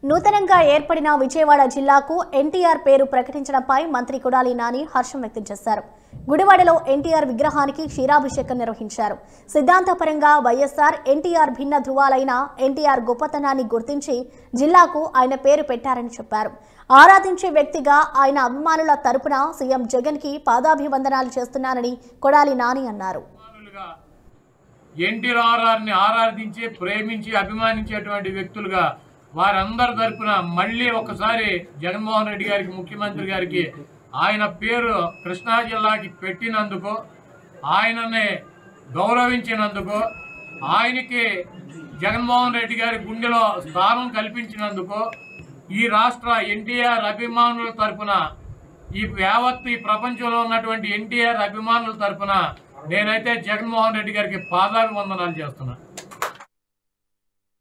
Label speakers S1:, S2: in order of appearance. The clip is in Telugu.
S1: నూతనంగా ఏర్పడిన విజయవాడ జిల్లాకు ఎన్టీఆర్ పేరు ప్రకటించడంపై మంత్రి కొడాలి నాని హర్షం వ్యక్తం చేశారు గుడివాడలో ఎన్టీఆర్ విగ్రహానికి క్షీరాభిషేకం నిర్వహించారు సిద్ధాంతపరంగా వైఎస్ఆర్ ఎన్టీఆర్ భిన్న ధృవాలైన ఎన్టీఆర్ గొప్పతనాన్ని గుర్తించి జిల్లాకు ఆయన పేరు పెట్టారని చెప్పారు ఆరాధించే వ్యక్తిగా ఆయన అభిమానుల తరపున సీఎం జగన్ కి పాదాభివందనాలు చేస్తున్నానని కొడాలి నాని అన్నారు
S2: అభిమానులుగా ఎన్టీ రామారావుని ఆరాధించి ప్రేమించి అభిమానించేటువంటి వ్యక్తులుగా వారందరి తరపున మళ్ళీ ఒకసారి జగన్మోహన్ రెడ్డి గారికి ముఖ్యమంత్రి గారికి ఆయన పేరు కృష్ణా జిల్లాకి పెట్టినందుకు ఆయనని గౌరవించినందుకు ఆయనకి జగన్మోహన్ రెడ్డి గారి గుండెలో స్థానం కల్పించినందుకు ఈ రాష్ట్ర ఎన్టీఆర్ అభిమానుల తరపున ఈ యావత్ ఈ ప్రపంచంలో ఉన్నటువంటి ఎన్టీఆర్ అభిమానుల తరపున నేనైతే జగన్మోహన్ రెడ్డి గారికి పాదాభివందనాలు చేస్తున్నా